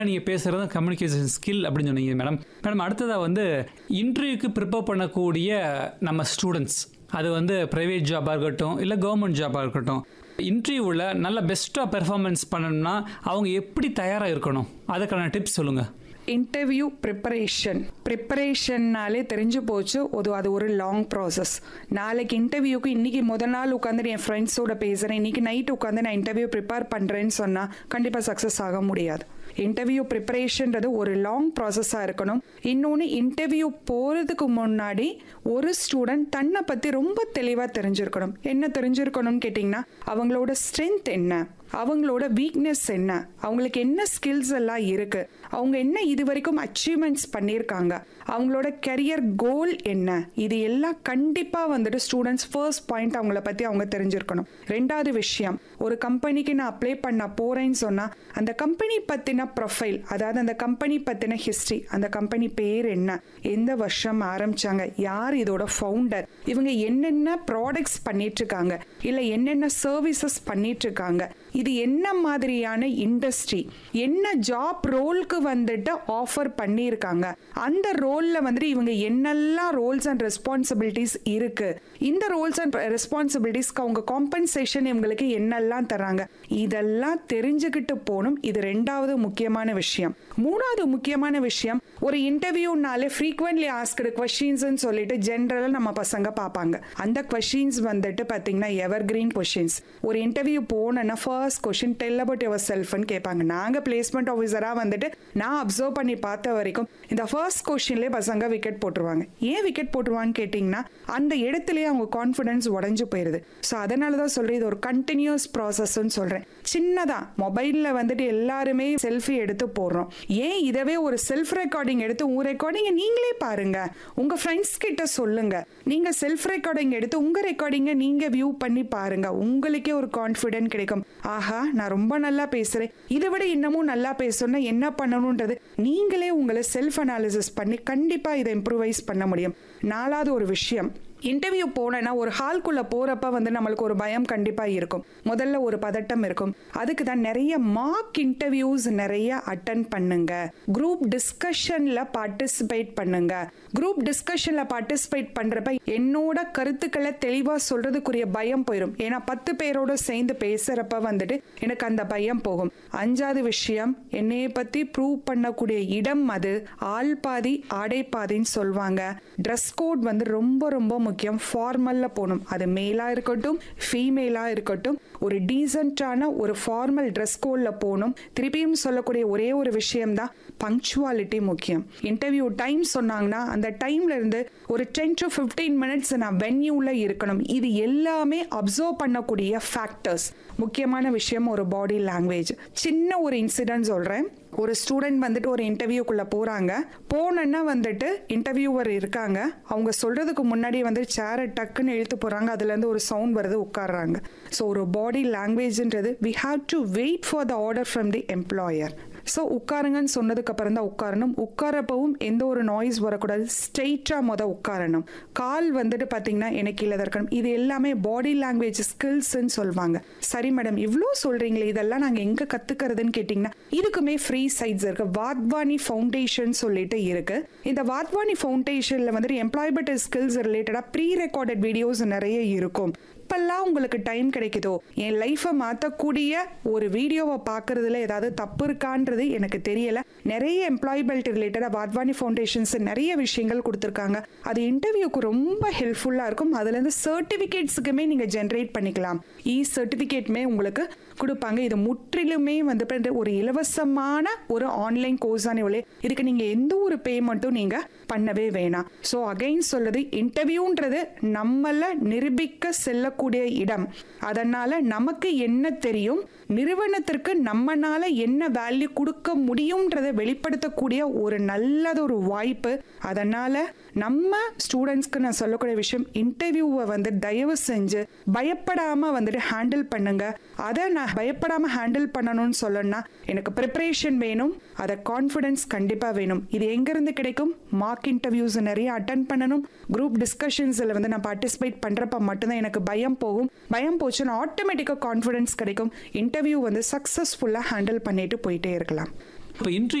நீங்கள் பேசுகிறது communication skill அப்படின்னு சொன்னீங்க மேடம் மேடம் அடுத்ததாக வந்து இன்டர்வியூக்கு ப்ரிப்பேர் பண்ணக்கூடிய நம்ம ஸ்டூடெண்ட்ஸ் அது வந்து ப்ரைவேட் ஜாபாக இருக்கட்டும் இல்லை கவர்மெண்ட் ஜாபாக இருக்கட்டும் இன்டர்வியூவில் நல்ல பெஸ்ட்டாக பெர்ஃபார்மன்ஸ் பண்ணணும்னா அவங்க எப்படி தயாராக இருக்கணும் அதுக்கான டிப்ஸ் சொல்லுங்கள் இன்டர்வியூ ப்ரிப்பரேஷன் ப்ரிப்பரேஷன்னாலே தெரிஞ்சு போச்சு அது அது ஒரு லாங் ப்ராசஸ் நாளைக்கு இன்டர்வியூக்கு இன்னைக்கு முதல் நாள் உட்காந்து என் ஃப்ரெண்ட்ஸோட பேசுகிறேன் இன்னைக்கு நைட் உட்காந்து நான் இன்டர்வியூ ப்ரிப்பேர் பண்ணுறேன்னு சொன்னால் கண்டிப்பாக சக்ஸஸ் ஆக முடியாது இன்டர்வியூ ப்ரிப்பரேஷன்றது ஒரு லாங் ப்ராசஸாக இருக்கணும் இன்னொன்று இன்டர்வியூ போகிறதுக்கு முன்னாடி ஒரு ஸ்டூடெண்ட் தன்னை பற்றி ரொம்ப தெளிவாக தெரிஞ்சிருக்கணும் என்ன தெரிஞ்சிருக்கணும்னு கேட்டிங்கன்னா அவங்களோட ஸ்ட்ரென்த் என்ன அவங்களோட வீக்னஸ் என்ன அவங்களுக்கு என்ன ஸ்கில்ஸ் எல்லாம் இருக்கு அவங்க என்ன இது வரைக்கும் அச்சீவ்மெண்ட்ஸ் பண்ணியிருக்காங்க அவங்களோட கெரியர் கோல் என்ன இது எல்லாம் கண்டிப்பாக வந்துட்டு ஸ்டூடெண்ட்ஸ் ஃபர்ஸ்ட் பாயிண்ட் அவங்கள பற்றி அவங்க தெரிஞ்சிருக்கணும் ரெண்டாவது விஷயம் ஒரு கம்பெனிக்கு நான் அப்ளை பண்ண போகிறேன்னு சொன்னால் அந்த கம்பெனி பற்றின ப்ரொஃபைல் அதாவது அந்த கம்பெனி பற்றின ஹிஸ்ட்ரி அந்த கம்பெனி பேர் என்ன எந்த வருஷம் ஆரம்பிச்சாங்க யார் இதோட ஃபவுண்டர் இவங்க என்னென்ன ப்ராடக்ட்ஸ் பண்ணிட்டு இருக்காங்க இல்லை என்னென்ன சர்வீசஸ் பண்ணிட்டு இருக்காங்க இது என்ன மாதிரியான இண்டஸ்ட்ரி என்ன ஜாப் ரோலுக்கு வந்துட்டு ஆஃபர் பண்ணியிருக்காங்க அந்த ரோல்ல வந்துட்டு இவங்க என்னெல்லாம் ரோல்ஸ் அண்ட் ரெஸ்பான்சிபிலிட்டிஸ் இருக்கு இந்த ரோல்ஸ் அண்ட் ரெஸ்பான்சிபிலிட்டிஸ்க்கு அவங்க காம்பன்சேஷன் இவங்களுக்கு என்னெல்லாம் தராங்க இதெல்லாம் தெரிஞ்சுக்கிட்டு போகணும் இது ரெண்டாவது முக்கியமான விஷயம் மூணாவது முக்கியமான விஷயம் ஒரு இன்டர்வியூனாலே ஃப்ரீக்வெண்ட்லி ஆஸ்கடு கொஷின்ஸ்னு சொல்லிட்டு ஜென்ரலாக நம்ம பசங்க பார்ப்பாங்க அந்த கொஷின்ஸ் வந்துட்டு பார்த்தீங்கன்னா எவர் கிரீன் கொஷின்ஸ் ஒரு இன்டர்வியூ போனேன்னா first question tell about your செல்ஃப்னு கேட்பாங்க நாங்கள் பிளேஸ்மெண்ட் ஆஃபீஸராக வந்துட்டு நான் அப்சர்வ் பண்ணி பார்த்த வரைக்கும் இந்த ஃபர்ஸ்ட் கொஷின்லேயே பசங்க விக்கெட் போட்டுருவாங்க ஏன் விக்கெட் போட்டுருவான்னு கேட்டிங்கன்னா அந்த இடத்துலயே அவங்க கான்ஃபிடன்ஸ் உடஞ்சு போயிடுது ஸோ அதனால தான் சொல்கிறேன் இது ஒரு கண்டினியூஸ் ப்ராசஸ்ன்னு சொல்கிறேன் சின்னதாக மொபைலில் வந்துட்டு எல்லாருமே செல்ஃபி எடுத்து போடுறோம் ஏன் இதவே ஒரு செல்ஃப் ரெக்கார்டிங் எடுத்து உங்கள் ரெக்கார்டிங்கை நீங்களே பாருங்க உங்கள் ஃப்ரெண்ட்ஸ் கிட்ட சொல்லுங்க நீங்கள் செல்ஃப் ரெக்கார்டிங் எடுத்து உங்கள் ரெக்கார்டிங்கை நீங்கள் வியூ பண்ணி பாருங்க உங்களுக்கே ஒரு கான்ஃபிடென்ட் கிடைக்கும் ஆஹா நான் ரொம்ப நல்லா பேசுகிறேன் இதை விட இன்னமும் நல்லா பேசணும்னா என்ன பண்ணணுன்றது நீங்களே உங்களை செல்ஃப் அனாலிசிஸ் பண்ணி கண்டிப்பாக இதை இம்ப்ரூவைஸ் பண்ண முடியும் நாலாவது ஒரு விஷயம் இன்டர்வியூ போனேன்னா ஒரு ஹால்குள்ளே போகிறப்ப வந்து நம்மளுக்கு ஒரு பயம் கண்டிப்பாக இருக்கும் முதல்ல ஒரு பதட்டம் இருக்கும் அதுக்கு தான் நிறைய மார்க் இன்டர்வியூஸ் நிறைய அட்டன் பண்ணுங்க குரூப் டிஸ்கஷனில் பார்ட்டிசிபேட் பண்ணுங்க குரூப் டிஸ்கஷனில் பார்ட்டிசிபேட் பண்ணுறப்ப என்னோட கருத்துக்களை தெளிவாக சொல்கிறதுக்குரிய பயம் போயிடும் ஏன்னா பத்து பேரோட சேர்ந்து பேசுகிறப்ப வந்துட்டு எனக்கு அந்த பயம் போகும் அஞ்சாவது விஷயம் என்னைய பற்றி ப்ரூவ் பண்ணக்கூடிய இடம் அது ஆள் பாதி ஆடை பாதின்னு சொல்லுவாங்க ட்ரெஸ் கோட் வந்து ரொம்ப ரொம்ப முக்கியம் ஃபார்மலில் போகணும் அது மேலாக இருக்கட்டும் ஃபீமேலாக இருக்கட்டும் ஒரு டீசெண்டான ஒரு ஃபார்மல் ட்ரெஸ் கோடில் போகணும் திருப்பியும் சொல்லக்கூடிய ஒரே ஒரு விஷயம் தான் பங்க்சுவாலிட்டி முக்கியம் இன்டர்வியூ டைம் சொன்னாங்கன்னா அந்த டைம்ல இருந்து ஒரு டென் டு ஃபிஃப்டீன் மினிட்ஸ் நான் வென்யூவில் இருக்கணும் இது எல்லாமே அப்சர்வ் பண்ணக்கூடிய ஃபேக்டர்ஸ் முக்கியமான விஷயம் ஒரு பாடி லாங்குவேஜ் சின்ன ஒரு இன்சிடென்ட் சொல்கிறேன் ஒரு ஸ்டூடெண்ட் வந்துட்டு ஒரு இன்டர்வியூக்குள்ளே போகிறாங்க போனோன்னா வந்துட்டு இன்டர்வியூவர் இருக்காங்க அவங்க சொல்கிறதுக்கு முன்னாடி வந்து சேரை டக்குன்னு இழுத்து போகிறாங்க அதுலேருந்து ஒரு சவுண்ட் வருது உட்காடுறாங்க ஸோ ஒரு பாடி லாங்குவேஜ்ன்றது we have to wait for the order from the employer so உட்காருங்கன்னு சொன்னதுக்கு அப்புறம் தான் உட்காரணும் உட்காரப்பவும் எந்த ஒரு நாய்ஸ் வரக்கூடாது ஸ்ட்ரெயிட்டாக முத உட்காரணும் கால் வந்துட்டு பார்த்தீங்கன்னா எனக்கு இல்லை இருக்கணும் இது எல்லாமே பாடி லாங்குவேஜ் ஸ்கில்ஸ்ன்னு சொல்லுவாங்க சரி மேடம் இவ்வளோ சொல்கிறீங்களே இதெல்லாம் நாங்கள் எங்கே கற்றுக்கிறதுன்னு கேட்டிங்கன்னா இதுக்குமே ஃப்ரீ சைட்ஸ் இருக்கு வாத்வானி ஃபவுண்டேஷன் சொல்லிட்டு இருக்கு இந்த வாத்வானி ஃபவுண்டேஷனில் வந்துட்டு எம்ப்ளாயபிலிட்டி ஸ்கில்ஸ் ரிலேட்டடாக ப்ரீ ரெக்கார்டட் வீடியோஸ் நிறைய இருக்கும் எப்பெல்லாம் உங்களுக்கு டைம் கிடைக்குதோ என் லைஃப்பை மாற்றக்கூடிய ஒரு வீடியோவை பார்க்கறதுல ஏதாவது தப்பு இருக்கான்றது எனக்கு தெரியல நிறைய எம்ப்ளாயபிலிட்டி ரிலேட்டடாக வாத்வானி ஃபவுண்டேஷன்ஸ் நிறைய விஷயங்கள் கொடுத்துருக்காங்க அது இன்டர்வியூக்கு ரொம்ப ஹெல்ப்ஃபுல்லாக இருக்கும் அதுலேருந்து சர்டிஃபிகேட்ஸுக்குமே நீங்கள் ஜென்ரேட் பண்ணிக்கலாம் இ சர்டிஃபிகேட்மே உங்களுக்கு கொடுப்பாங்க இது முற்றிலுமே வந்து ஒரு இலவசமான ஒரு ஆன்லைன் கோர்ஸ் தான் இவ்வளோ இதுக்கு நீங்கள் எந்த ஒரு பேமெண்ட்டும் நீங்கள் பண்ணவே வேணாம் ஸோ அகைன் சொல்லுது இன்டர்வியூன்றது நம்மளை நிரூபிக்க செல்லக்கூடிய இடம் அதனால நமக்கு என்ன தெரியும் நிறுவனத்திற்கு நம்மனால என்ன வேல்யூ கொடுக்க முடியும்ன்றதை வெளிப்படுத்தக்கூடிய ஒரு நல்லதொரு வாய்ப்பு அதனால நம்ம ஸ்டூடெண்ட்ஸ்க்கு நான் சொல்லக்கூடிய விஷயம் இன்டர்வியூவை வந்து தயவு செஞ்சு பயப்படாம வந்துட்டு ஹேண்டில் பண்ணுங்க அதை நான் பயப்படாம ஹேண்டில் பண்ணணும்னு சொல்லணும்னா எனக்கு ப்ரிப்பரேஷன் வேணும் அதை கான்ஃபிடன்ஸ் கண்டிப்பாக வேணும் இது எங்கேருந்து கிடைக்கும் மார்க் இன்டர்வியூஸ் நிறைய அட்டன் பண்ணணும் குரூப் டிஸ்கஷன்ஸில் வந்து நான் பார்ட்டிசிபேட் பண்ணுறப்ப மட்டும்தான் எனக்கு பயம் போகும் பயம் போச்சுன்னா ஆட்டோமேட்டிக்காக கான்ஃபிடன்ஸ் கிடைக்கும் இன்டர்வியூ வந்து சக்ஸஸ்ஃபுல்லாக ஹேண்டில் பண்ணிட்டு போயிட்டே இருக்கலாம் இப்போ இன்டர்வியூ